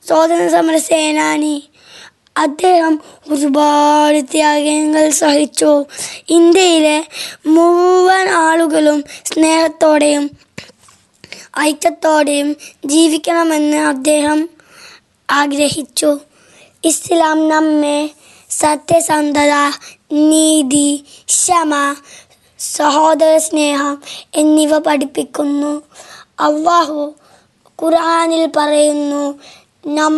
സ്വാതന്ത്ര്യ സമര സേനാനി അദ്ദേഹം ഒരുപാട് ത്യാഗങ്ങൾ സഹിച്ചു ഇന്ത്യയിലെ മുഴുവൻ ആളുകളും സ്നേഹത്തോടെയും ഐക്യത്തോടെയും ജീവിക്കണമെന്ന് അദ്ദേഹം ആഗ്രഹിച്ചു ഇസ്ലാം നമ്മെ സത്യസന്ധത നീതി ക്ഷമ സഹോദര സ്നേഹം എന്നിവ പഠിപ്പിക്കുന്നു അള്ളാഹു ഖുർആനിൽ പറയുന്നു നം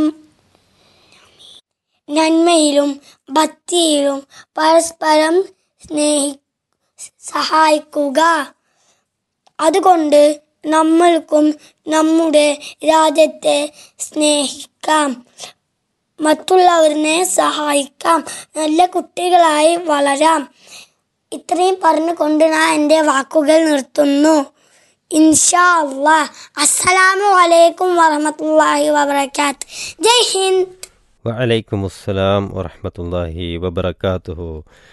നന്മയിലും ഭക്തിയിലും പരസ്പരം സ്നേഹി സഹായിക്കുക അതുകൊണ്ട് നമ്മൾക്കും നമ്മുടെ രാജ്യത്തെ സ്നേഹിക്കാം മറ്റുള്ളവരിനെ സഹായിക്കാം നല്ല കുട്ടികളായി വളരാം ഇത്രയും പറഞ്ഞുകൊണ്ട് ഞാൻ എൻ്റെ വാക്കുകൾ നിർത്തുന്നു ഇൻഷാ അള്ളാ അസ്സലാമു അലൈക്കും വറഹമത്തല്ലാഹി വബർക്കാത്ത് ജയ് ഹിന്ദ് വലൈക്കും അസ്സലാം വറഹമത്തല്ലാഹി വബർക്കാത്തുഹു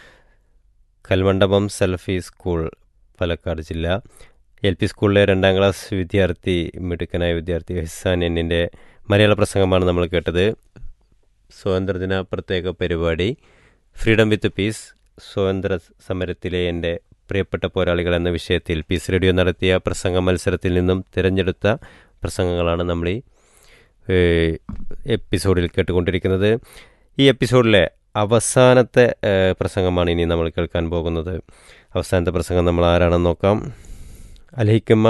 കൽമണ്ഡപം സലഫി സ്കൂൾ പാലക്കാട് ജില്ല എൽ പി സ്കൂളിലെ രണ്ടാം ക്ലാസ് വിദ്യാർത്ഥി മിടുക്കനായ വിദ്യാർത്ഥി ഹസാൻ എന്നിൻ്റെ മലയാള പ്രസംഗമാണ് നമ്മൾ കേട്ടത് സ്വാതന്ത്ര്യദിന പ്രത്യേക പരിപാടി ഫ്രീഡം വിത്ത് പീസ് സ്വാതന്ത്ര്യ സമരത്തിലെ എൻ്റെ പ്രിയപ്പെട്ട പോരാളികൾ എന്ന വിഷയത്തിൽ പീസ് റേഡിയോ നടത്തിയ പ്രസംഗ മത്സരത്തിൽ നിന്നും തിരഞ്ഞെടുത്ത പ്രസംഗങ്ങളാണ് നമ്മൾ ഈ ഏഹ്, എപ്പിസോഡിൽ കേട്ടുകൊണ്ടിരിക്കുന്നത് ഈ എപ്പിസോഡിലെ അവസാനത്തെ ഏഹ്, പ്രസംഗമാണ് ഇനി നമ്മൾ കേൾക്കാൻ പോകുന്നത് അവസാനത്തെ പ്രസംഗം നമ്മൾ ആരാണെന്ന് നോക്കാം അലഹിക്കമ്മ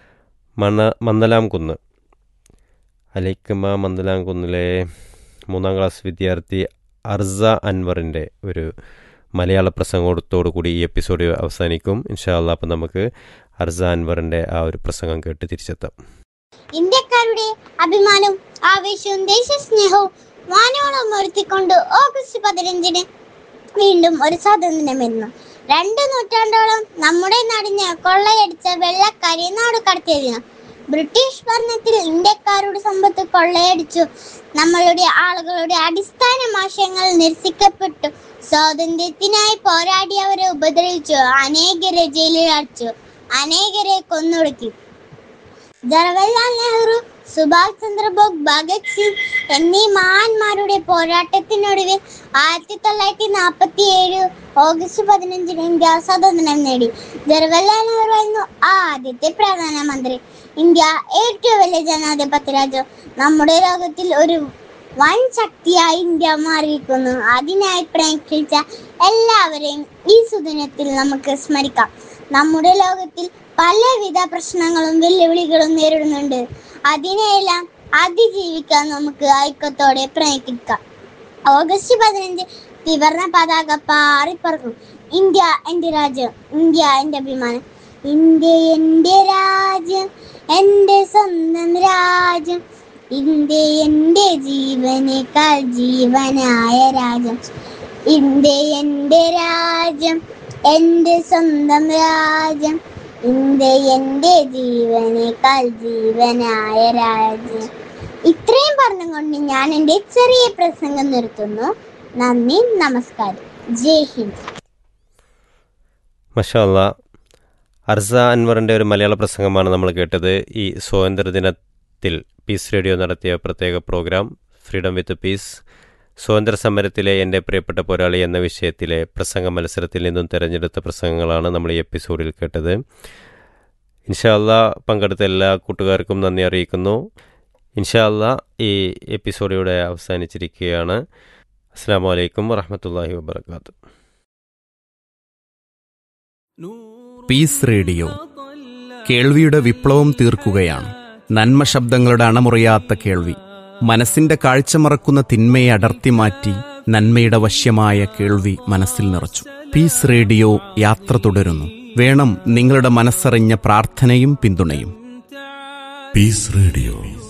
മണ മന്ദലാം കുന്ന് അലഹിക്കമ്മ മന്ദലാം കുന്നിലെ മൂന്നാം ക്ലാസ് വിദ്യാർത്ഥി അർസ അൻവറിൻ്റെ ഒരു മലയാള പ്രസംഗത്തോടു കൂടി ഈ എപ്പിസോഡ് അവസാനിക്കും ഇൻഷാ അള്ളാ അപ്പം നമുക്ക് അർസ അൻവറിൻ്റെ ആ ഒരു പ്രസംഗം കേട്ട് തിരിച്ചെത്താം ഇന്ത്യക്കാരുടെ അഭിമാനവും ആവേശവും ദേശസ്നേഹവും വാനോളം ഉയർത്തിക്കൊണ്ട് ഓഗസ്റ്റ് പതിനഞ്ചിന് വീണ്ടും ഒരു സ്വാതന്ത്ര്യം വരുന്നു രണ്ട് നൂറ്റാണ്ടോളം നമ്മുടെ നാടിനെ കൊള്ളയടിച്ച വെള്ളക്കാരെ നാട് കടത്തിയതിനു ബ്രിട്ടീഷ് ഭരണത്തിൽ ഇന്ത്യക്കാരുടെ സമ്പത്ത് കൊള്ളയടിച്ചു നമ്മളുടെ ആളുകളുടെ അടിസ്ഥാന ആശയങ്ങൾ നിരസിക്കപ്പെട്ടു സ്വാതന്ത്ര്യത്തിനായി പോരാടിയവരെ ഉപദ്രവിച്ചു അനേകരെ ജയിലിൽ അടച്ചു അനേകരെ കൊന്നൊടുക്കി ജവഹർലാൽ നെഹ്റു സുഭാഷ് ചന്ദ്രബോസ് ഭഗത് സിംഗ് എന്നീ മഹാന്മാരുടെ പോരാട്ടത്തിനൊടുവിൽ ആയിരത്തി തൊള്ളായിരത്തി നാൽപ്പത്തി ഏഴ് ഓഗസ്റ്റ് പതിനഞ്ചിന് ഇന്ത്യ സ്വാതന്ത്ര്യം നേടി ജവഹർലാൽ നെഹ്റു ആയിരുന്നു ആദ്യത്തെ പ്രധാനമന്ത്രി ഇന്ത്യ ഏറ്റവും വലിയ ജനാധിപത്യ രാജ്യം നമ്മുടെ ലോകത്തിൽ ഒരു വൻ ശക്തിയായി ഇന്ത്യ മാറിയിരിക്കുന്നു അതിനായി പ്രയത്നിച്ച എല്ലാവരെയും ഈ സുദിനത്തിൽ നമുക്ക് സ്മരിക്കാം നമ്മുടെ ലോകത്തിൽ പലവിധ പ്രശ്നങ്ങളും വെല്ലുവിളികളും നേരിടുന്നുണ്ട് അതിനെയെല്ലാം അതിജീവിക്കാൻ നമുക്ക് ഐക്യത്തോടെ പ്രയത്നിക്കാം ഓഗസ്റ്റ് പതിനഞ്ച് ത്രിവർണ പതാക പാറിപ്പറക്കും ഇന്ത്യ എൻ്റെ രാജ്യം ഇന്ത്യ എൻ്റെ അഭിമാനം ഇന്ത്യ എൻ്റെ രാജ്യം എൻ്റെ സ്വന്തം രാജ്യം ഇന്ത്യ എൻ്റെ ജീവനേക്കാൾ ജീവനായ രാജ്യം ഇന്ത്യ എൻ്റെ രാജ്യം എൻ്റെ സ്വന്തം രാജ്യം ഇന്ത്യ എൻ്റെ ജീവനേക്കാൾ ജീവനായ രാജ്യം ഇത്രയും പറഞ്ഞുകൊണ്ട് ഞാൻ എൻ്റെ ചെറിയ പ്രസംഗം നിർത്തുന്നു നന്ദി നമസ്കാരം ജയ് ഹിന്ദ് മഷാല്ല അർസ അൻവറിൻ്റെ ഒരു മലയാള പ്രസംഗമാണ് നമ്മൾ കേട്ടത് ഈ സ്വാതന്ത്ര്യദിനത്തിൽ പീസ് റേഡിയോ നടത്തിയ പ്രത്യേക പ്രോഗ്രാം ഫ്രീഡം വിത്ത് പീസ് സ്വാതന്ത്ര്യ സമരത്തിലെ എൻ്റെ പ്രിയപ്പെട്ട പോരാളി എന്ന വിഷയത്തിലെ പ്രസംഗ മത്സരത്തിൽ നിന്നും തിരഞ്ഞെടുത്ത പ്രസംഗങ്ങളാണ് നമ്മൾ ഈ എപ്പിസോഡിൽ കേട്ടത് ഇൻഷാല്ല പങ്കെടുത്ത എല്ലാ കൂട്ടുകാർക്കും നന്ദി അറിയിക്കുന്നു ഇൻഷാല്ല ഈ എപ്പിസോഡ് ഇവിടെ അവസാനിച്ചിരിക്കുകയാണ് അസ്സാം വലൈക്കും വറഹമത്തല്ലാഹി വാബർക്കാത്തു പീസ് റേഡിയോ കേൾവിയുടെ വിപ്ലവം തീർക്കുകയാണ് നന്മ ശബ്ദങ്ങളുടെ അണമുറിയാത്ത കേൾവി മനസ്സിന്റെ കാഴ്ച മറക്കുന്ന തിന്മയെ അടർത്തി മാറ്റി നന്മയുടെ വശ്യമായ കേൾവി മനസ്സിൽ നിറച്ചു പീസ് റേഡിയോ യാത്ര തുടരുന്നു വേണം നിങ്ങളുടെ മനസ്സറിഞ്ഞ പ്രാർത്ഥനയും പിന്തുണയും Peace Radio.